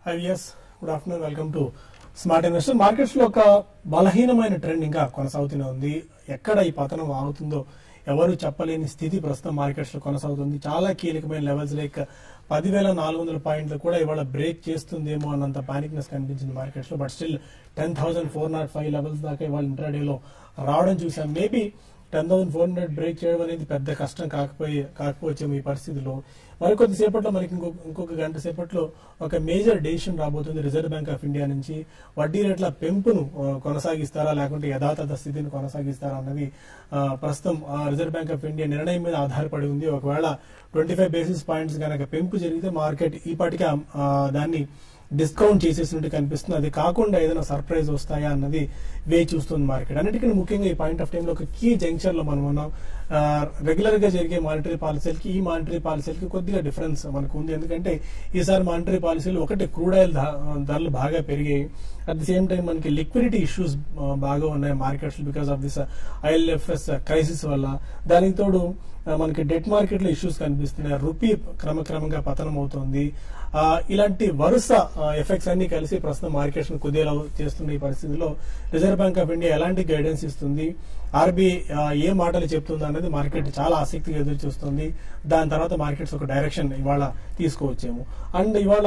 High yes good afternoon welcome to smart investor markets లో ఒక బలహీనమైన ట్రెండ్ ఇంకా కొనసాగుతూనే ఉంది ఎక్కడ ఈ పతనం ఆగుతుందో ఎవరు చెప్పలేని స్థితి ప్రస్తుతం మార్కెట్స్ లో కొనసాగుతుంది చాలా కీలకమైన లెవెల్స్ లైక్ పదివేల నాలుగు వందల పాయింట్లు కూడా ఇవాళ బ్రేక్ చేస్తుందేమో అన్నంత పానిక్నెస్ కనిపించింది మార్కెట్స్ లో but still ten thousand four naught five levels దాకా ఇవాళ ఇంట్రాడేలో రావడం చూసాం maybe ten thousand four hundred break చేయడం అనేది పెద్ద కష్టం కాకపోయి కాకపోవచ్చేమో ఈ పరిస్థితిలో మరికొద్ది సేపట్లో మనకి ఇంకొక ఇంకొక గంట సేపట్లో ఒక మేజర్ డెసిషన్ రాబోతుంది రిజర్వ్ బ్యాంక్ ఆఫ్ ఇండియా నుంచి వడ్డీ రేట్ల పెంపును ఆ, కొనసాగిస్తారా లేకుంటే యథాతథ స్థితిని కొనసాగిస్తారా అన్నది ఆ, ప్రస్తుతం ఆ, రిజర్వ్ బ్యాంక్ ఆఫ్ ఇండియా నిర్ణయం మీద ఆధారపడి ఉంది ఒకవేళ ట్వంటీ ఫైవ్ బేసిస్ పాయింట్స్ కనుక పెంపు జరిగితే మార్కెట్ ఈ పాటికి ఆ, ఆ, దాన్ని డిస్కౌంట్ చేసేసినట్టు కనిపిస్తుంది అది కాకుండా ఏదైనా సర్ప్రైజ్ వస్తాయా అన్నది వే చూస్తుంది మార్కెట్ అన్నిటికన్నా ముఖ్యంగా ఈ పాయింట్ ఆఫ్ టైం లో ఒక కీ జంక్షన్ లో మనం ఉన్నాం రెగ్యులర్ గా జరిగే మానిటరీ పాలసీలకి ఈ మానిటరీ పాలసీలకి కొద్దిగా డిఫరెన్స్ మనకు ఉంది ఎందుకంటే ఈసారి మానిటరీ పాలసీలు ఒకటి క్రూడ్ ఆయిల్ ధరలు బాగా పెరిగాయి అట్ ది సేమ్ టైం మనకి లిక్విడిటీ ఇష్యూస్ బాగా ఉన్నాయి markets because of this ILFS crisis వల్ల దానికి తోడు ఆ, మనకి డెట్ మార్కెట్ లో ఇష్యూస్ కనిపిస్తున్నాయి రూపీ క్రమక్రమంగా పతనం అవుతోంది ఆ, ఇలాంటి వరుస ఎఫెక్ట్స్ అన్ని కలిసి ప్రస్తుతం మార్కెట్స్ ను కుదేలా చేస్తున్న ఈ పరిస్థితిలో రిజర్వ్ బ్యాంక్ ఆఫ్ ఇండియా ఎలాంటి గైడెన్స్ ఇస్తుంది ఆర్బీఐ ఏ మాటలు చెప్తుంది అన్నది మార్కెట్ చాలా ఆసక్తిగా ఎదురు చూస్తుంది దాని తర్వాత మార్కెట్స్ ఒక డైరెక్షన్ ఇవాళ తీసుకోవచ్చేమో అండ్ ఇవాళ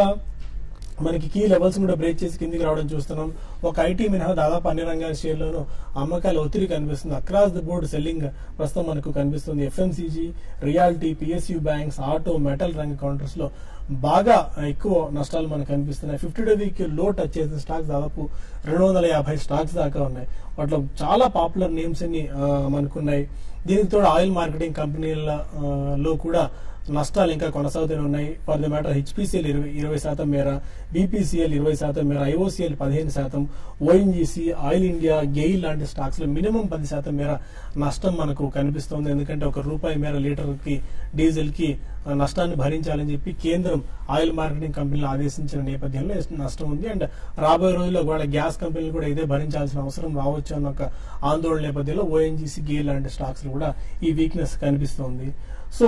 మనకి కీ లెవెల్స్ కూడా బ్రేక్ చేసి కిందికి రావడం చూస్తున్నాం ఒక ఐటీ మినహా దాదాపు అన్ని రంగాల షేర్లోనూ అమ్మకాల ఒత్తిడి కనిపిస్తుంది అక్రాస్ ద బోర్డ్ సెల్లింగ్ ప్రస్తుతం మనకు కనిపిస్తుంది FMCG reality PSU banks auto metal రంగ కౌంటర్స్ లో బాగా ఎక్కువ నష్టాలు మనకు కనిపిస్తున్నాయి ఫిఫ్టీ డే వీక్ లో టచ్ చేసిన స్టాక్స్ దాదాపు రెండు వందల యాభై స్టాక్స్ దాకా ఉన్నాయి వాటిలో చాలా పాపులర్ నేమ్స్ అన్ని ఆ, మనకున్నాయి దీనికి తోడు ఆయిల్ మార్కెటింగ్ కంపెనీల ఆ, లో కూడా నష్టాలు ఇంకా కొనసాగుతూనే ఉన్నాయి ఫర్ ది మ్యాటర్ హెచ్పిసిఎల్ ఇరవై ఇరవై శాతం మేర బీపీసీఎల్ ఇరవై శాతం మేర ఐఓసీఎల్ పదిహేను శాతం ఓఎన్జీసీ ఆయిల్ ఇండియా గెయిల్ లాంటి స్టాక్స్ లో మినిమం పది శాతం మేర నష్టం మనకు కనిపిస్తోంది ఎందుకంటే ఒక రూపాయి మేర లీటర్ కి డీజిల్ కి ఆ, నష్టాన్ని భరించాలని చెప్పి కేంద్రం ఆయిల్ మార్కెటింగ్ కంపెనీలు ఆదేశించిన నేపథ్యంలో ఎస్- నష్టం ఉంది అండ్ రాబోయే రోజుల్లో వాళ్ళ గ్యాస్ కంపెనీలు కూడా ఇదే భరించాల్సిన అవసరం రావచ్చు అన్న ఒక ఆందోళన నేపథ్యంలో ఓఎన్జీసీ గేల్ లాంటి స్టాక్స్ కూడా ఈ వీక్నెస్ కనిపిస్తోంది సో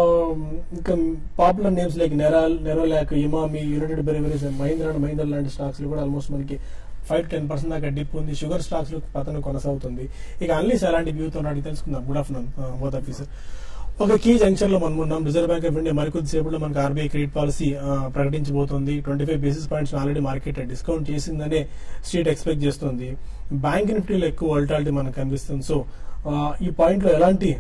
ఇంకా పాపులర్ నేమ్స్ లైక్ నెరాల్ Nerolac Emami United Breweries Mahindra and Mahindra లాంటి స్టాక్స్ కూడా ఆల్మోస్ట్ మనకి ఫైవ్ టెన్ పర్సెంట్ దాకా డిప్ ఉంది షుగర్ స్టాక్స్ లో పతనం కొనసాగుతుంది ఇక అన్లీస్ ఎలాంటి వ్యూతో అడిగి తెలుసుకుందాం గుడ్ ఆఫ్టర్నూన్ బోత్ ఆఫీసర్ ఒక కీ జంక్షన్ లో మనం ఉన్నాం రిజర్వ్ బ్యాంక్ ఆఫ్ ఇండియా మరికొద్ది సేపట్లో మనకు ఆర్బీఐ క్రెడిట్ పాలసీ ప్రకటించబోతోంది twenty five basis points already market discount చేసిందనే స్ట్రీట్ ఎక్స్పెక్ట్ చేస్తుంది బ్యాంక్ నిఫ్టీలో ఎక్కువ వల్టాలిటీ మనకు కనిపిస్తుంది సో ఈ పాయింట్ లో ఎలాంటి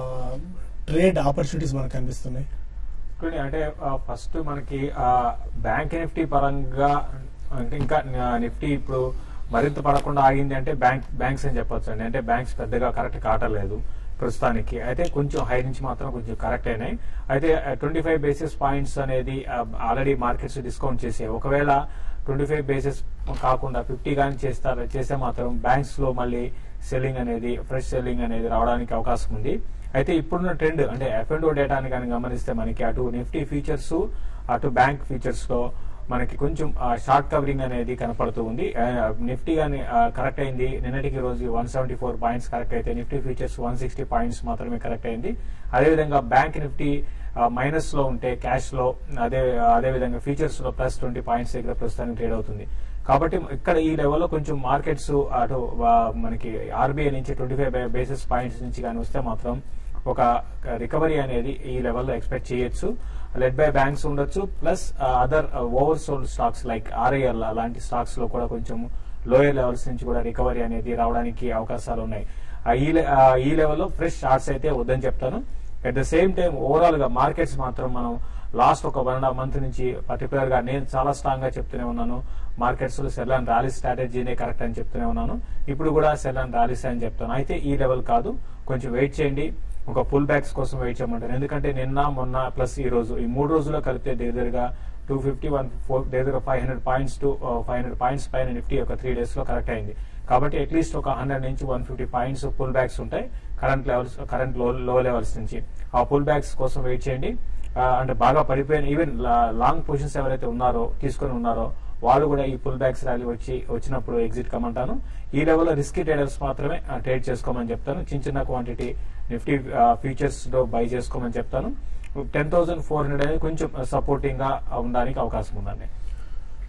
ట్రేడ్ ఆపర్చునిటీస్ మనకు కనిపిస్తున్నాయి చూడండి, అంటే ఫస్ట్ మనకి బ్యాంక్ నిఫ్టీ పరంగా అంటే ఇంకా నిఫ్టీ ఇప్పుడు మరింత పడకుండా ఆగింది అంటే బ్యాంక్ బ్యాంక్స్ అని చెప్పొచ్చు అండి అంటే బ్యాంక్స్ పెద్దగా కరెక్ట్ కావట్లేదు ప్రస్తుతానికి అయితే కొంచెం హై నుంచి మాత్రం కొంచెం కరెక్ట్ అయినాయి అయితే ట్వంటీ ఫైవ్ బేసిస్ పాయింట్స్ అనేది ఆల్రెడీ మార్కెట్స్ డిస్కౌంట్ చేసే ఒకవేళ ట్వంటీ ఫైవ్ బేసిస్ కాకుండా ఫిఫ్టీ కానీ చేస్తారు చేస్తే మాత్రం బ్యాంక్స్ లో మళ్ళీ సెల్లింగ్ అనేది ఫ్రెష్ సెల్లింగ్ అనేది రావడానికి అవకాశం ఉంది అయితే ఇప్పుడున్న ట్రెండ్ అంటే ఎఫ్ అండ్ డేటాని కానీ గమనిస్తే మనకి అటు నిఫ్టీ ఫీచర్స్ అటు బ్యాంక్ ఫీచర్స్ లో మనకి కొంచెం షార్ట్ కవరింగ్ అనేది కనపడుతూ ఉంది ఆ, నిఫ్టీ కానీ కరెక్ట్ అయింది నిన్నటికి రోజు one seventy four points correct అయితే Nifty features one sixty points మాత్రమే కరెక్ట్ అయింది అదేవిధంగా బ్యాంక్ నిఫ్టీ మైనస్ లో ఉంటే క్యాష్ లో అదే అదే విధంగా ఫీచర్స్ లో ప్లస్ ట్వంటీ పాయింట్స్ దగ్గర ప్రస్తుతానికి ట్రేడ్ అవుతుంది కాబట్టి ఇక్కడ ఈ లెవెల్లో కొంచెం మార్కెట్స్ అటు ఆ, మనకి ఆర్బీఐ నుంచి ట్వంటీ ఫైవ్ బేసిస్ పాయింట్స్ నుంచి కానీ వస్తే మాత్రం ఒక రికవరీ అనేది ఈ లెవెల్లో ఎక్స్పెక్ట్ చేయొచ్చు లెడ్ బై బ్యాంక్స్ ఉండొచ్చు plus other over sold stocks like RIL అలాంటి స్టాక్స్ లో కూడా కొంచెం లోయర్ లెవెల్స్ నుంచి కూడా రికవరీ అనేది రావడానికి అవకాశాలు ఉన్నాయి ఆ, ఈ లె- ఆ, ఈ లెవెల్లో ఫ్రెష్ షార్ట్స్ అయితే వద్దని చెప్తాను at the same time overall గా మార్కెట్స్ మాత్రం మనం లాస్ట్ ఒక వన్ అండ్ హాఫ్ మంత్ నుంచి పర్టికులర్ గా నేను చాలా స్ట్రాంగ్ గా చెప్తూనే ఉన్నాను మార్కెట్స్ లో సెల్ అండ్ ర్యాలీ స్ట్రాటజీనే కరెక్ట్ అని చెప్తూనే ఉన్నాను ఇప్పుడు కూడా సెల్ అండ్ ర్యాలీస్ అని చెప్తాను అయితే ఈ లెవెల్ కాదు కొంచెం వెయిట్ చేయండి ఒక పుల్ బ్యాక్స్ కోసం వెయిట్ చేయమంటారు ఎందుకంటే నిన్న మొన్న ప్లస్ ఈ రోజు ఈ మూడు రోజుల్లో కలిపితే దగ్గరగా టూ ఫిఫ్టీ వన్ ఫోర్ దగ్గర five hundred points to five hundred points పైన నిఫ్టీ ఒక త్రీ డేస్ లో కరెక్ట్ అయింది కాబట్టి అట్లీస్ట్ ఒక హండ్రెడ్ నుంచి one fifty points pull backs ఉంటాయి కరెంట్ లెవెల్స్ కరెంట్ లో లో లెవెల్స్ నుంచి ఆ పుల్ బ్యాక్స్ కోసం వెయిట్ చేయండి ఆ, అంటే బాగా పడిపోయిన ఈవెన్ లాంగ్ పొజిషన్స్ ఎవరైతే ఉన్నారో తీసుకొని ఉన్నారో వాళ్ళు కూడా ఈ పుల్ బ్యాక్స్ ర్యాలీ వచ్చి వచ్చినప్పుడు ఎగ్జిట్ కమ్మంటాను ఈ లెవెల్లో రిస్కీ ట్రేడర్స్ మాత్రమే ట్రేడ్ చేసుకోమని చెప్తాను చిన్న చిన్న క్వాంటిటీ నిఫ్టీ ఫ్యూచర్స్ లో బై చేసుకోమని చెప్తాను టెన్ థౌసండ్ ఫోర్ హండ్రెడ్ అనేది కొంచెం సపోర్టింగ్ గా ఉండడానికి అవకాశం ఉందండి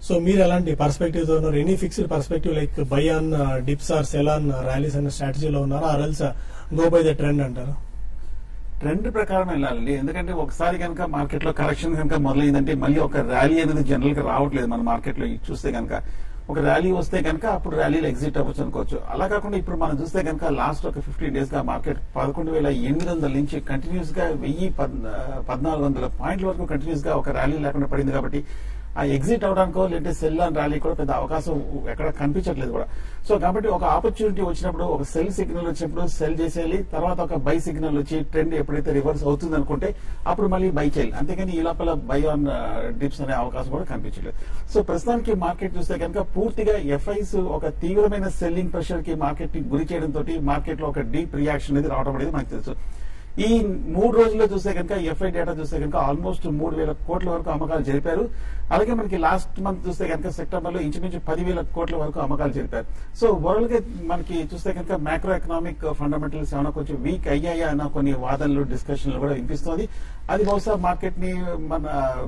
సో మీరు ఎలాంటి పర్స్పెక్టివ్ తో ఉన్నారు any fixed perspective like buy on dips or sell on rallies అనే స్ట్రాటజీలో ఉన్నారా or else go by the trend అంటారు ట్రెండ్ ప్రకారం వెళ్ళాలండి ఎందుకంటే ఒకసారి కనుక మార్కెట్ లో కరెక్షన్ కనుక మొదలైందంటే మళ్ళీ ఒక ర్యాలీ అనేది జనరల్ గా రావట్లేదు మన మార్కెట్ లో ఇది చూస్తే కనుక ఒక ర్యాలీ వస్తే కనుక అప్పుడు ర్యాలీలో ఎగ్జిట్ అవ్వచ్చు అనుకోవచ్చు అలా కాకుండా ఇప్పుడు మనం చూస్తే కనుక లాస్ట్ ఒక ఫిఫ్టీన్ డేస్ గా మార్కెట్ పదకొండు వేల ఎనిమిది వందల నుంచి కంటిన్యూస్ గా వెయ్యి పద్- పద్నాలుగు వందల పాయింట్ల వరకు కంటిన్యూస్ గా ఒక ర్యాలీ లేకుండా పడింది కాబట్టి ఆ ఎగ్జిట్ అవడానికో లేదంటే సెల్ అండ్ ర్యాలీ కూడా పెద్ద అవకాశం ఎక్కడ కనిపించట్లేదు కూడా సో కాబట్టి ఒక ఆపర్చునిటీ వచ్చినప్పుడు ఒక సెల్ సిగ్నల్ వచ్చినప్పుడు సెల్ చేసేయాలి తర్వాత ఒక బై సిగ్నల్ వచ్చి ట్రెండ్ ఎప్పుడైతే రివర్స్ అవుతుంది అనుకుంటే అప్పుడు మళ్ళీ బై చేయాలి అంతేకాని ఈ లోపల బై ఆన్ డిప్స్ అనే అవకాశం కూడా కనిపించలేదు సో ప్రస్తుతానికి మార్కెట్ చూస్తే కనుక పూర్తిగా ఎఫ్ఐస్ ఒక తీవ్రమైన సెల్లింగ్ ప్రెషర్ కి మార్కెట్ ని గురి చేయడం తోటి మార్కెట్ లో ఒక డీప్ రియాక్షన్ అనేది రావడం అనేది మనకు తెలుసు ఈ మూడు రోజుల్లో చూస్తే కనుక ఎఫ్ఐ డేటా చూస్తే కనుక ఆల్మోస్ట్ మూడు వేల కోట్ల వరకు అమ్మకాలు జరిపారు అలాగే మనకి లాస్ట్ మంత్ చూస్తే కనుక సెప్టెంబర్ లో ఇంచుమించు పదివేల కోట్ల వరకు అమ్మకాలు జరిపారు సో ఓవరాల్ గా మనకి చూస్తే కనుక మ్యాక్రో ఎకనామిక్ ఫండమెంటల్స్ ఏమైనా కొంచెం వీక్ అయ్యాయా అన్న కొన్ని వాదనలు డిస్కషన్లు కూడా వినిపిస్తోంది అది బహుశా మార్కెట్ ని మన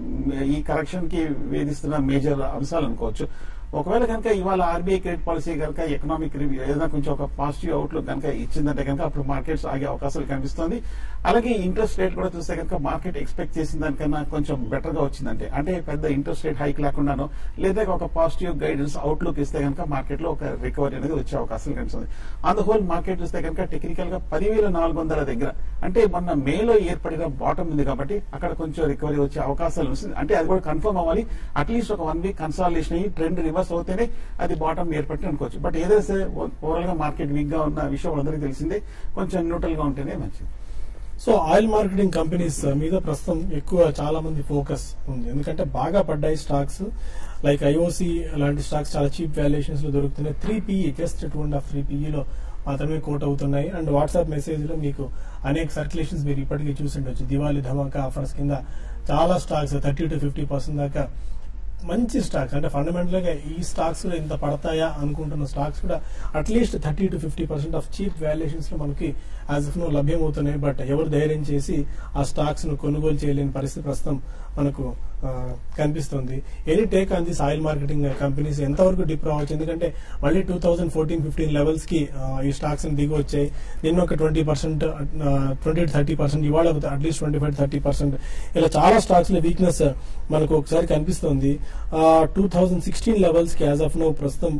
ఈ కరెక్షన్ కి వేధిస్తున్న మేజర్ అంశాలు అనుకోవచ్చు ఒకవేళ కనుక ఇవాళ ఆర్బీఐ క్రెడిట్ పాలసీ కనుక ఎకనామిక్ రివ్యూ ఏదైనా కొంచెం ఒక పాజిటివ్ అవుట్లుక్ కనుక ఇచ్చిందంటే కనుక అప్పుడు మార్కెట్స్ ఆగే అవకాశాలు కనిపిస్తుంది అలాగే ఇంట్రెస్ట్ రేట్ కూడా చూస్తే కనుక మార్కెట్ ఎక్స్పెక్ట్ చేసిన దానికన్నా కొంచెం బెటర్ గా వచ్చిందంటే అంటే పెద్ద ఇంట్రెస్ట్ రేట్ హైక్ లేకుండాను లేదా ఒక పాజిటివ్ గైడెన్స్ అవుట్లుక్ ఇస్తే కనుక మార్కెట్ లో ఒక రికవరీ అనేది వచ్చే అవకాశం కనిపిస్తుంది ఆన్ ద హోల్ మార్కెట్ చూస్తే కనుక టెక్నికల్ గా పదివేల నాలుగు వందల దగ్గర అంటే మొన్న మేలో ఏర్పడిన బాటం ఉంది కాబట్టి అక్కడ కొంచెం రికవరీ వచ్చే అవకాశాలు వస్తుంది అంటే అది కూడా కన్ఫర్మ్ అవ్వాలి అట్లీస్ట్ ఒక వన్ వీక్ కన్సాలేషన్ అయ్యి ట్రెండ్ రివర్స్ అవుతేనే అది బాటం ఏర్పట్టి అనుకోవచ్చు బట్ ఏదైతే ఓవరాల్ గా మార్కెట్ వీక్ గా ఉన్న విషయం అందరికీ తెలిసిందే కొంచెం న్యూట్రల్ గా ఉంటేనే మంచిది సో ఆయిల్ మార్కెటింగ్ కంపెనీస్ మీద ప్రస్తుతం ఎక్కువ చాలా మంది ఫోకస్ ఉంది ఎందుకంటే బాగా పడ్డాయి స్టాక్స్ లైక్ ఐఓసి లాంటి స్టాక్స్ చాలా చీప్ వాల్యుయేషన్స్ లో దొరుకుతున్నాయి three PE just two and half three పీఈలో మాత్రమే కోట్ అవుతున్నాయి అండ్ వాట్సాప్ మెసేజ్ లో మీకు అనేక సర్క్యులేషన్స్ మీరు ఇప్పటికీ చూసి ఉండొచ్చు దివాళీ ధమాకా ఆఫర్స్ కింద చాలా stocks thirty to fifty percent దాకా మంచి స్టాక్స్ అంటే ఫండమెంటల్ గా ఈ స్టాక్స్ కూడా ఇంత పడతాయా అనుకుంటున్న స్టాక్స్ కూడా at least thirty to fifty percent of cheap valuations లో మనకి యాజ్ ఆఫ్ నో లభ్యమవుతున్నాయి బట్ ఎవరు ధైర్యం చేసి ఆ స్టాక్స్ ను కొనుగోలు చేయలేని పరిస్థితి ప్రస్తుతం మనకు ఆ, కనిపిస్తుంది any take on this oil marketing companies ఎంతవరకు డిప్ రావచ్చు ఎందుకంటే మళ్ళీ two thousand fourteen fifteen levels కి ఆ, ఈ స్టాక్స్ దిగి వచ్చాయి నిన్న ఒక twenty percent twenty thirty percent ఇవాళ at least twenty five thirty percent ఇలా చాలా స్టాక్స్ లో వీక్నెస్ మనకు ఒకసారి కనిపిస్తుంది టూ థౌజండ్ సిక్స్టీన్ లెవెల్స్ కి యాజ్ ఆఫ్ నో ప్రస్తుతం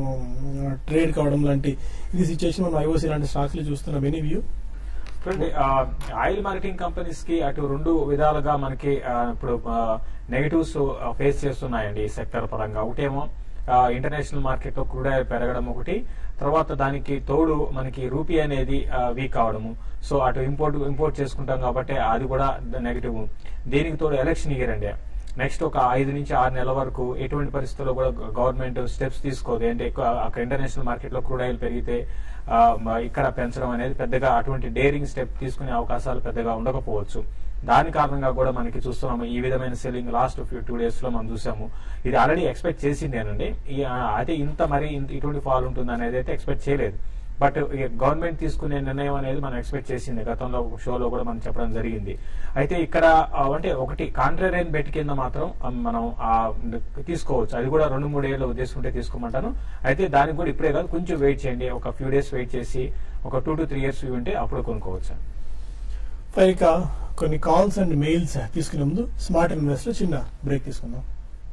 ట్రేడ్ కావడం లాంటి ఇది సిచ్యువేషన్ మనం ఐఓసీ లాంటి స్టాక్స్ లో చూస్తున్నాం ఎనీ వ్యూ చూడండి ఆ, ఆయిల్ మార్కెటింగ్ కంపెనీస్ కి అటు రెండు విధాలుగా మనకి ఆ, ఇప్పుడు నెగటివ్స్ ఫేస్ చేస్తున్నాయండి ఈ సెక్టర్ పరంగా ఒకటేమో ఆ, ఇంటర్నేషనల్ మార్కెట్ లో క్రూడ్ ఆయిల్ పెరగడం ఒకటి తర్వాత దానికి తోడు మనకి రూపీ అనేది ఆ, వీక్ అవడము సో అటు ఇంపోర్ట్ ఇంపోర్ట్ చేసుకుంటాం కాబట్టి అది కూడా నెగటివ్ దీనికి తోడు ఎలక్షన్ ఇయర్ అండి నెక్స్ట్ ఒక ఐదు నుంచి ఆరు నెలల వరకు ఎటువంటి పరిస్థితుల్లో కూడా గవర్నమెంట్ స్టెప్స్ తీసుకోదు అంటే ఎక్కువ అక్కడ ఇంటర్నేషనల్ మార్కెట్ లో క్రూడ్ ఆయిల్ పెరిగితే ఆ, మ- ఇక్కడ పెంచడం అనేది పెద్దగా అటువంటి డేరింగ్ స్టెప్ తీసుకునే అవకాశాలు పెద్దగా ఉండకపోవచ్చు దాని కారణంగా కూడా మనకి చూస్తున్నాము ఈ విధమైన selling last few two days లో మనం చూసాము ఇది ఆల్రెడీ ఎక్స్పెక్ట్ చేసిందేనండి ఈ- ఆ, అయితే ఇంత మరి ఇంత- ఇటువంటి ఫాల్ ఉంటుంది అనేది అయితే ఎక్స్పెక్ట్ చేయలేదు బట్ గవర్నమెంట్ తీసుకునే నిర్ణయం అనేది మనం ఎక్స్పెక్ట్ చేసింది గతంలో షోలో కూడా మనం చెప్పడం జరిగింది అయితే ఇక్కడ ఆ, అంటే ఒకటి కాంట్రరైన్ బెట్ కింద మాత్రం ఆ, మనం ఆ, తీసుకోవచ్చు అది కూడా రెండు మూడు ఏళ్ళ ఉద్దేశం ఉంటే తీసుకోమంటాను అయితే దానికి కూడా ఇప్పుడే కాదు కొంచెం వెయిట్ చేయండి ఒక ఫ్యూ డేస్ వెయిట్ చేసి ఒక టూ టు త్రీ ఇయర్స్ ఉంటే అప్పుడు కొనుక్కోవచ్చు ఇక కొన్ని కాల్స్ అండ్ మెయిల్స్ తీసుకునే ముందు స్మార్ట్ ఇన్వెస్ట్ లో చిన్న బ్రేక్ తీసుకుందాం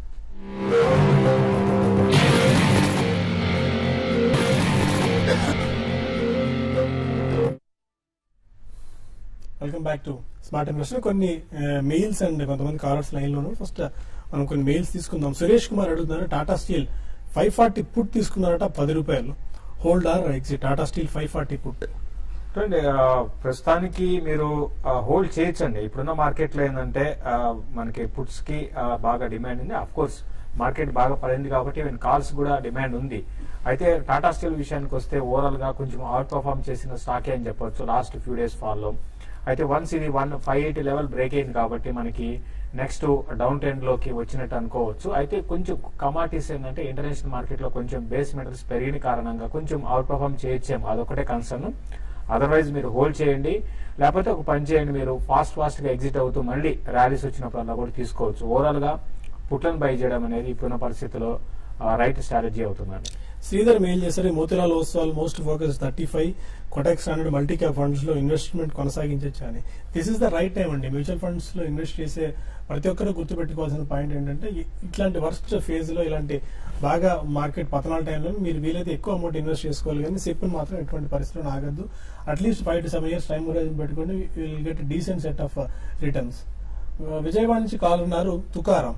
welcome back to smart investor కొన్ని మెయిల్స్ అండ్ కొంతమంది కాలర్స్ లైన్ లో ఫస్ట్ మనం కొన్ని మెయిల్స్ తీసుకుందాం సురేష్ కుమార్ అడుగుతున్నారు Tata Steel five forty put తీసుకున్నారట పది రూపాయలు hold or exit Tata Steel five forty put చూడండి ఆ, ప్రస్తుతానికి మీరు హోల్డ్ చేయొచ్చండి ఇప్పుడున్న మార్కెట్ లో ఏంటంటే ఆ, మనకి పుట్స్ కి ఆ, బాగా డిమాండ్ ఉంది అఫ్ కోర్స్ మార్కెట్ బాగా పడింది కాబట్టి ఈవెన్ కాల్స్ కూడా డిమాండ్ ఉంది అయితే టాటా స్టీల్ విషయానికి వస్తే ఓవరాల్ గా కొంచెం అవుట్ పర్ఫార్మ్ చేసిన స్టాకే అని చెప్పొచ్చు లాస్ట్ ఫ్యూ డేస్ ఫాల్లో అయితే వన్స్ ఇది one five eighty level break అయింది కాబట్టి మనకి నెక్స్ట్ డౌన్ ట్రెండ్ లోకి వచ్చినట్టు అనుకోవచ్చు అయితే కొంచెం కమాటీస్ ఏంటంటే ఇంటర్నేషనల్ మార్కెట్ లో కొంచెం బేస్ మెటల్స్ పెరిగిన కారణంగా కొంచెం అవుట్ పర్ఫార్మ్ చేయొచ్చేమో అదొకటే కన్సర్న్ అదర్వైజ్ మీరు హోల్డ్ చేయండి లేకపోతే ఒక పని చేయండి మీరు ఫాస్ట్ ఫాస్ట్ గా ఎగ్జిట్ అవుతూ మళ్ళీ ర్యాలీస్ వచ్చినప్పుడల్లా కూడా తీసుకోవచ్చు ఓవరాల్ గా పుట్లను బై చేయడం అనేది ఇప్పుడున్న పరిస్థితిలో రైట్ స్ట్రాటజీ అవుతుందండి శ్రీధర్ మెయిల్ చేశారు ఈ Motilal Oswal Most Focus thirty five Kotak Standard multi cap funds లో ఇన్వెస్ట్మెంట్ కొనసాగించవచ్చు అని this is the right time అండి మ్యూచువల్ ఫండ్స్ లో ఇన్వెస్ట్ చేసే ప్రతి ఒక్కరు గుర్తుపెట్టుకోవాల్సిన పాయింట్ ఏంటంటే ఇ- ఇట్లాంటి వర్స్ట్ ఫేజ్ లో ఇలాంటి బాగా మార్కెట్ పతనాల టైంలో మీరు వీలైతే ఎక్కువ అమౌంట్ ఇన్వెస్ట్ చేసుకోవాలి కానీ సిప్ని మాత్రం ఎటువంటి పరిస్థితుల్లో ఆగద్దు at least five to seven years time horizon పెట్టుకోండి will get decent set of returns Vijayawada నుంచి కాల్ ఉన్నారు తుకారం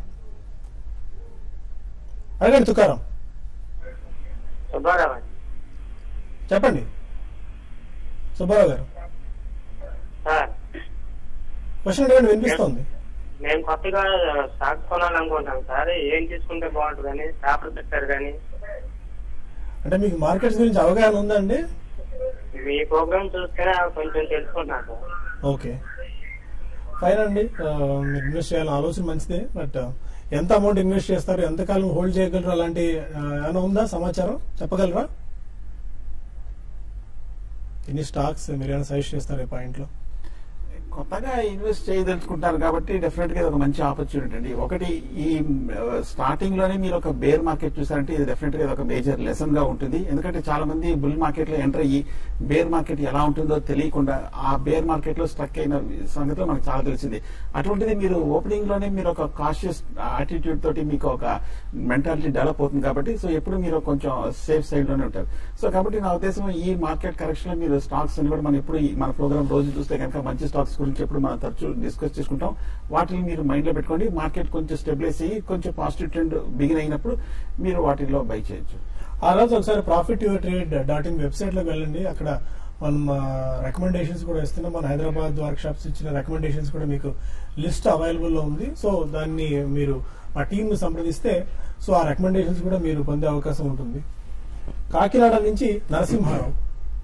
అడగండి తుకారం సుబ్బారావు అండి. చెప్పండి సుబ్బారావు గారు సార్ క్వశ్చన్ అడగండి వినిపిస్తోంది మేము కొత్తగా స్టాక్ కొనాలనుకుంటాం సార్ ఏం తీసుకుంటే బాగుంటుందని పేపర్ పెట్టారు కానీ అంటే మీకు మార్కెట్స్ గురించి అవగాహన ఉందా అండి మీ ప్రోగ్రామ్ చూస్తేనే కొంచెం తెలుసుకుంటున్నాను సార్ ఓకే ఫైన్ అండి ఆ, మీరు ఇన్వెస్ట్ చేయాలని ఆలోచన మంచిదే బట్ ఎంత అమౌంట్ ఇన్వెస్ట్ చేస్తారు ఎంతకాలం హోల్డ్ చేయగలరు అలాంటి ఆ, ఏమైనా ఉందా సమాచారం చెప్పగలరా ఎన్ని స్టాక్స్ మీరు ఏమైనా సజెస్ట్ చేస్తారు ఈ పాయింట్ లో కొత్తగా ఇన్వెస్ట్ చేయదలుచుకుంటారు కాబట్టి డెఫినెట్ గా ఇది ఒక మంచి ఆపర్చునిటీ అండి ఒకటి ఈ స్టార్టింగ్ లోనే మీరు ఒక బేర్ మార్కెట్ చూసారంటే ఇది డెఫినెట్ గా ఇది ఒక మేజర్ లెసన్ గా ఉంటుంది ఎందుకంటే చాలా మంది బుల్ మార్కెట్ లో ఎంటర్ అయ్యి బేర్ మార్కెట్ ఎలా ఉంటుందో తెలియకుండా ఆ బేర్ మార్కెట్ లో స్ట్రక్ అయిన సంగతిలో మనకు చాలా తెలిసింది అటువంటిది మీరు ఓపెనింగ్ లోనే మీరు ఒక కాషియస్ యాటిట్యూడ్ తోటి మీకు ఒక మెంటాలిటీ డెవలప్ అవుతుంది కాబట్టి సో ఎప్పుడు మీరు కొంచెం సేఫ్ సైడ్ లోనే ఉంటారు సో కాబట్టి నా ఉద్దేశం ఈ మార్కెట్ కరెక్షన్ లో మీరు స్టాక్స్ అని కూడా మనం ఎప్పుడు ఈ మన ప్రోగ్రామ్ రోజు చూస్తే కనుక మంచి స్టాక్స్ గురించి ఎప్పుడు మనం తరచూ డిస్కస్ చేసుకుంటాం వాటిని మీరు మైండ్ లో పెట్టుకోండి మార్కెట్ కొంచెం స్టెబిలైజ్ అయ్యి కొంచెం పాజిటివ్ ట్రెండ్ బిగిన్ అయినప్పుడు మీరు వాటిల్లో బై చేయొచ్చు ఆ రోజు ఒకసారి profit your trade dot in website లోకి వెళ్ళండి అక్కడ మనం రికమెండేషన్స్ కూడా ఇస్తున్నాం మన హైదరాబాద్ వర్క్ షాప్స్ ఇచ్చిన రికమెండేషన్స్ కూడా మీకు లిస్ట్ అవైలబుల్ లో ఉంది సో దాన్ని మీరు మా టీమ్ ను సంప్రదిస్తే సో ఆ రికమెండేషన్స్ కూడా మీరు పొందే అవకాశం ఉంటుంది కాకినాడ నుంచి నరసింహారావు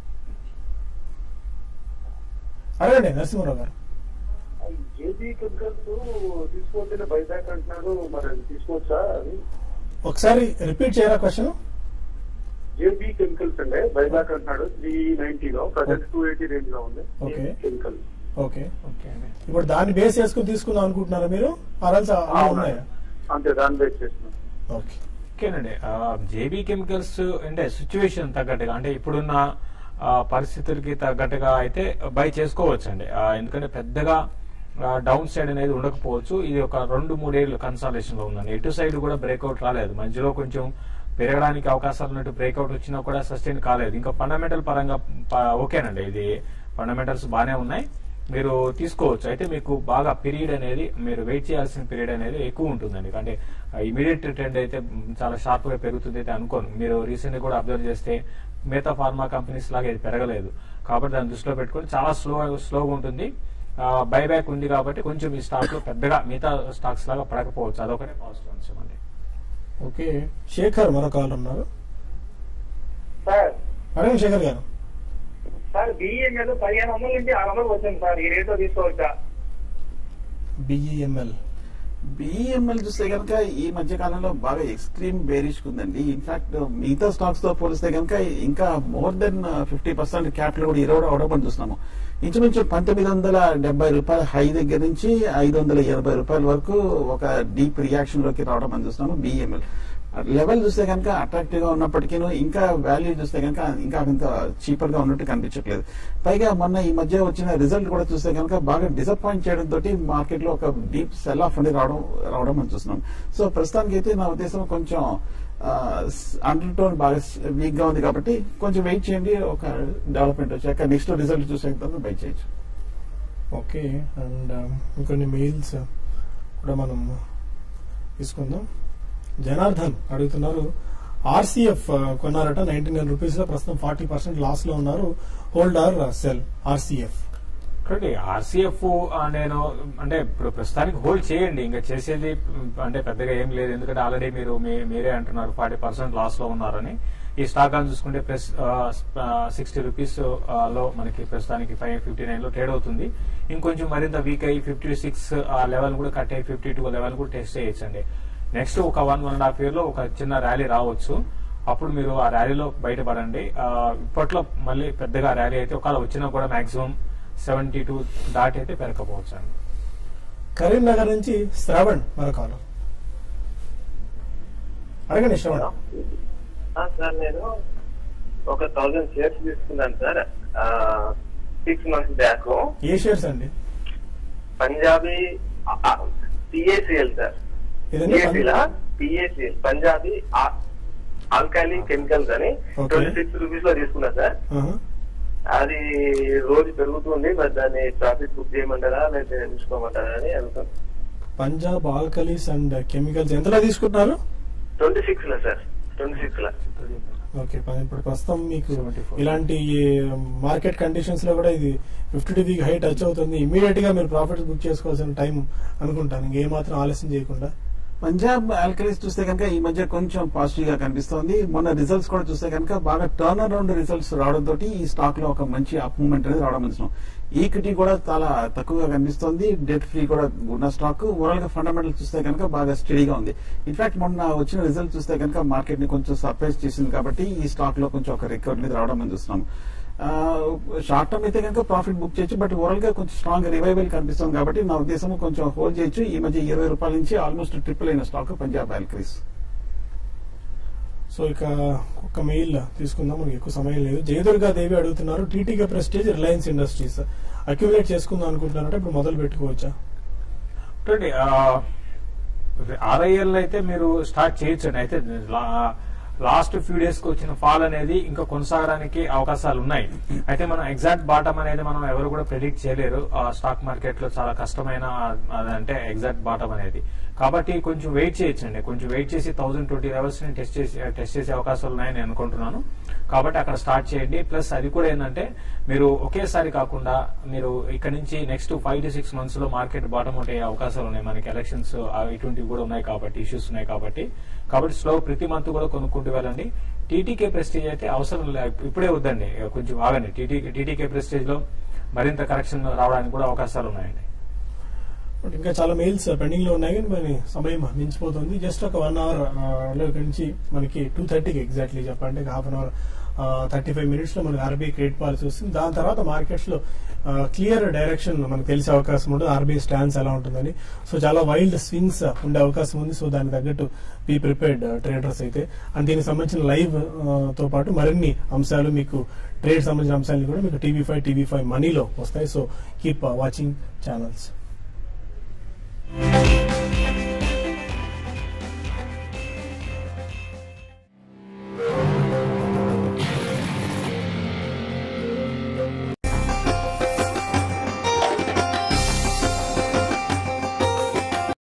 అడగండి నరసింహారావు గారు జేబీ కెమికల్స్ తీసుకోవచ్చని బైబ్యాక్ అంటున్నాడు మరి అది తీసుకోవచ్చా అది ఒకసారి రిపీట్ చేయరా క్వశ్చన్ జేబీ కెమికల్స్ అండి బైబ్యాక్ అంటున్నాడు త్రీ నైన్టీలో ప్రజెంట్ టూ ఎయిటీ రేంజ్ లో ఉంది Okay. కెమికల్ ఓకే ఓకే అండి ఇప్పుడు దాన్ని బేస్ చేసుకుని తీసుకుందాం అనుకుంటున్నారా మీరు అరల్స్ ఉన్నాయా అంతే దాన్ని బేస్ చేస్తున్నాం ఓకే ఓకేనండి జేబీ కెమికల్స్ అంటే సిచ్యువేషన్ తగ్గట్టుగా అంటే ఇప్పుడున్న ఆ, పరిస్థితులకి తగ్గట్టుగా అయితే బై చేసుకోవచ్చండి ఆ, ఎందుకంటే పెద్దగా డౌన్ సైడ్ అనేది ఉండకపోవచ్చు ఇది ఒక రెండు మూడేళ్ళు కన్సాలేషన్ లో ఉందండి ఎటు సైడ్ కూడా బ్రేక్అవుట్ రాలేదు మధ్యలో కొంచెం పెరగడానికి అవకాశాలు ఉన్నట్టు బ్రేక్అవుట్ వచ్చినా కూడా సస్టైన్ కాలేదు ఇంకా ఫండమెంటల్ పరంగా ప- ఓకేనండి ఇది ఫండమెంటల్స్ బాగానే ఉన్నాయి మీరు తీసుకోవచ్చు అయితే మీకు బాగా పీరియడ్ అనేది మీరు వెయిట్ చేయాల్సిన పీరియడ్ అనేది ఎక్కువ ఉంటుందండి అంటే ఇమీడియట్ ట్రెండ్ అయితే మ్, చాలా షార్ప్ గా పెరుగుతుంది అయితే అనుకోను మీరు రీసెంట్ కూడా అబ్జర్వ్ చేస్తే మిగతా ఫార్మా కంపెనీస్ లాగా ఇది పెరగలేదు కాబట్టి దాన్ని దృష్టిలో పెట్టుకొని చాలా స్లో స్లోగా ఉంటుంది బైబ్యాక్ ఉంది కాబట్టి కొంచెం ఈ స్టాక్ లో పెద్దగా మిగతా స్టాక్స్ లాగా పడకపోవచ్చు అదొకటే పాజిటివ్ అంశం అండి ఓకే శేఖర్ మరో కాల్ ఉన్నారు సార్ అడగండి శేఖర్ గారు సార్ బిఈఎంఎల్ పదిహేను వందల నుంచి ఆరు వందలు వచ్చింది సార్ ఈ రేట్లో తీసుకోవచ్చా బిఈఎంఎల్ బిఎంఎల్ చూస్తే కనుక ఈ మధ్య కాలంలో బాగా ఎక్స్ట్రీమ్ బేరిష్ ఉందండి ఇన్ఫాక్ట్ మిగతా స్టాక్స్ తో పోలిస్తే కనుక ఇంకా more than fifty percent capital కూడా ఇరవై అవడం చూస్తున్నాము ఇంచుమించు పంతొమ్మిది వందల డెబ్బై రూపాయల హై దగ్గర నుంచి ఐదు వందల ఎనభై రూపాయల వరకు ఒక డీప్ రియాక్షన్ లోకి రావడం అని చూస్తున్నాము బిఎంఎల్ లెవెల్ చూస్తే కనుక అట్రాక్టివ్ గా ఉన్నప్పటికీ ఇంకా వాల్యూ చూస్తే కనుక ఇంకా అంత చీపర్ గా ఉన్నట్టు కనిపించట్లేదు పైగా మొన్న ఈ మధ్య వచ్చిన రిజల్ట్ కూడా చూస్తే కనుక బాగా డిసప్పాయింట్ చేయడం తోటి మార్కెట్ లో ఒక డీప్ సెల్ ఆఫ్ అనేది రావడం రావడం మనం చూస్తున్నాం సో ప్రస్తుతానికి అయితే నా ఉద్దేశం కొంచెం అండర్ టోన్ బాగా వీక్ గా ఉంది కాబట్టి కొంచెం వెయిట్ చేయండి ఒక డెవలప్మెంట్ వచ్చాక నెక్స్ట్ రిజల్ట్ చూసే తర్వాత బై చేయొచ్చు ఓకే అండ్ ఇంకొన్ని మెయిల్స్ కూడా మనం తీసుకుందాం జనార్దన్ అడుగుతున్నారు ఆర్సీఎఫ్ కొన్నారట నైన్టీ నైన్ రూపీస్ లో ప్రస్తుతం ఫార్టీ పర్సెంట్ లాస్ లో ఉన్నారు హోల్డ్ ఆర్ సెల్ ఆర్సీఎఫ్ చూడండి ఆర్సీఎఫ్ నేను అంటే ఇప్పుడు ప్రస్తుతానికి హోల్డ్ చేయండి ఇంకా చేసేది మ్, అంటే పెద్దగా ఏం లేదు ఎందుకంటే ఆల్రెడీ మీరు మీ- మీరే అంటున్నారు ఫార్టీ పర్సెంట్ లాస్ లో ఉన్నారని ఈ స్టాక్ అని చూసుకుంటే ప్లస్ సిక్స్టీ రూపీస్ లో మనకి ప్రస్తుతానికి ఫైవ్ ఫిఫ్టీ నైన్ లో ట్రేడ్ అవుతుంది ఇంకొంచెం మరింత వీక్ అయ్యి ఫిఫ్టీ సిక్స్ ఆ లెవెల్ కూడా కట్ అయ్యి ఫిఫ్టీ టూ లెవెల్ కూడా టెస్ట్ చేయొచ్చండి నెక్స్ట్ ఒక one one and half year లో ఒక చిన్న ర్యాలీ రావచ్చు అప్పుడు మీరు ఆ ర్యాలీలో బయటపడండి ఆ, ఇప్పట్లో మళ్ళీ పెద్దగా ర్యాలీ అయితే ఒకవేళ వచ్చినా కూడా మాక్సిమం సెవెంటీ టూ దాటి అయితే పెరగకపోవచ్చు అండి కరీంనగర్ నుంచి శ్రవణ్ మరో కాల్ అడగండి ఇష్టం ఆ, సార్ నేను ఒక థౌజండ్ షేర్స్ తీసుకున్నాను సార్ సిక్స్ మంత్స్ బ్యాక్ ఏ షేర్స్ అండి పంజాబీ పిఏసిఎల్ సార్ ఇదండి PACL PACL Punjabi Alkali Chemicals అని Okay. ట్వంటీ సిక్స్ రూపీస్ లో తీసుకున్నా సార్ ఆహా. అది రోజు పెరుగుతుంది మరి దాన్ని ప్రాఫిట్ బుక్ చేయమంటారా లేదా తీసుకోమంటారా అని అనుకున్నాను పంజాబ్ ఆల్కలీస్ అండ్ కెమికల్స్ ఎంతలో తీసుకుంటున్నారు ట్వంటీ సిక్స్ లో సార్ ట్వంటీ సిక్స్ లో ఓకే ప- ఇప్పుడు ప్రస్తుతం మీకు 74. ఇలాంటి మార్కెట్ కండిషన్స్ లో కూడా ఇది fifty two week high touch అవుతుంది ఇమీడియట్ గా మీరు ప్రాఫిట్స్ బుక్ చేసుకోవాల్సిన టైం అనుకుంటాను ఇంకేమాత్రం ఆలస్యం చేయకుండా పంజాబ్ ఆల్కలీస్ చూస్తే కనుక ఈ మధ్య కొంచెం పాజిటివ్ గా కనిపిస్తోంది మొన్న రిజల్ట్స్ కూడా చూస్తే కనుక బాగా టర్న్ అరౌండ్ రిజల్ట్స్ రావడం తోటి ఈ స్టాక్ లో ఒక మంచి అప్ మూవ్మెంట్ అనేది రావడం చూస్తున్నాం ఈక్విటీ కూడా చాలా తక్కువగా కనిపిస్తోంది డెట్ ఫ్రీ కూడా ఉన్న స్టాక్ ఓవరాల్ గా ఫండమెంటల్ చూస్తే కనుక బాగా స్టడీగా ఉంది ఇన్ఫాక్ట్ మొన్న వచ్చిన రిజల్ట్ చూస్తే కనుక మార్కెట్ ని కొంచెం సర్ప్రైజ్ చేసింది కాబట్టి ఈ స్టాక్ లో కొంచెం ఒక రికవరీ అనేది రావడం మనం చూస్తున్నాం షార్ట్ టర్మ్ అయితే కనుక ప్రాఫిట్ బుక్ చేయొచ్చు బట్ ఓవరాల్ గా కొంచెం స్ట్రాంగ్ రివైవల్ కనిపిస్తుంది కాబట్టి నా ఉద్దేశం కొంచెం హోల్డ్ చేయొచ్చు ఈ మధ్య ఇరవై రూపాయల నుంచి ఆల్మోస్ట్ ట్రిపుల్ అయిన స్టాక్ పంజాబ్ ఆల్కరీస్ సో ఇక ఒక మెయిల్ తీసుకుందాం మనకి ఎక్కువ సమయం లేదు జయదుర్గా దేవి అడుగుతున్నారు TTK Prestige Reliance Industries accumulate చేసుకుందాం అనుకుంటున్నారంటే ఇప్పుడు మొదలు పెట్టుకోవచ్చా చూడండి ఆర్ఐఎల్ అయితే మీరు స్టార్ట్ చేయొచ్చండి అయితే లా- లాస్ట్ ఫ్యూ డేస్ కి వచ్చిన ఫాల్ అనేది ఇంకా కొనసాగడానికి అవకాశాలు ఉన్నాయి అయితే మనం ఎగ్జాక్ట్ బాటమ్ అనేది మనం ఎవరు కూడా ప్రెడిక్ట్ చేయలేరు ఆ స్టాక్ మార్కెట్ లో చాలా కష్టమైన అదంటే ఎగ్జాక్ట్ బాటమ్ అనేది కాబట్టి కొంచెం వెయిట్ చేయొచ్చండి కొంచెం వెయిట్ చేసి థౌసండ్ ట్వంటీ లెవెల్స్ ని టెస్ట్ చేసి టెస్ట్ చేసే అవకాశాలు ఉన్నాయని నేను అనుకుంటున్నాను కాబట్టి అక్కడ స్టార్ట్ చేయండి ప్లస్ అది కూడా ఏంటంటే మీరు ఒకేసారి కాకుండా మీరు ఇక్కడ నుంచి next five to six months లో మార్కెట్ బాటమ్ అవుట్ అయ్యే అవకాశాలు ఉన్నాయి మనకి ఎలక్షన్స్ ఇటువంటివి కూడా ఉన్నాయి కాబట్టి ఇష్యూస్ ఉన్నాయి కాబట్టి కాబట్టి స్లో ప్రతి మంత్ కూడా కొనుక్కుంటూ వెళ్ళండి టీటీకే ప్రెస్టేజ్ అయితే అవసరం లే ఇప్పుడే వద్దండి కొంచెం ఆగండి టీటీకే టీటీకే ప్రెస్టేజ్ లో మరింత కరెక్షన్ రావడానికి కూడా అవకాశాలు ఉన్నాయండి బట్ ఇంకా చాలా మెయిల్స్ పెండింగ్ లో ఉన్నాయి కానీ మరి సమయం మించిపోతుంది జస్ట్ ఒక వన్ అవర్ లో ఇక్కడి నుంచి మనకి టూ థర్టీకి ఎగ్జాక్ట్లీ చెప్పండి half an hour thirty five minutes లో మనకి ఆర్బీఐ క్రెడిట్ పాలసీ వస్తుంది దాని తర్వాత మార్కెట్స్ లో క్లియర్ డైరెక్షన్ మనకు తెలిసే అవకాశం ఉంటుంది ఆర్బీఐ స్టాన్స్ ఎలా ఉంటుందని సో చాలా వైల్డ్ స్వింగ్స్ ఉండే అవకాశం ఉంది సో దానికి తగ్గట్టు బీ ప్రిపేర్డ్ ట్రేడర్స్ అయితే అండ్ దీనికి సంబంధించిన లైవ్ తో పాటు మరిన్ని అంశాలు మీకు ట్రేడ్ సంబంధించిన అంశాలను కూడా మీకు టీవీ ఫైవ్ టీవీ ఫైవ్ మనీలో వస్తాయి సో కీప్ వాచింగ్ ఛానల్స్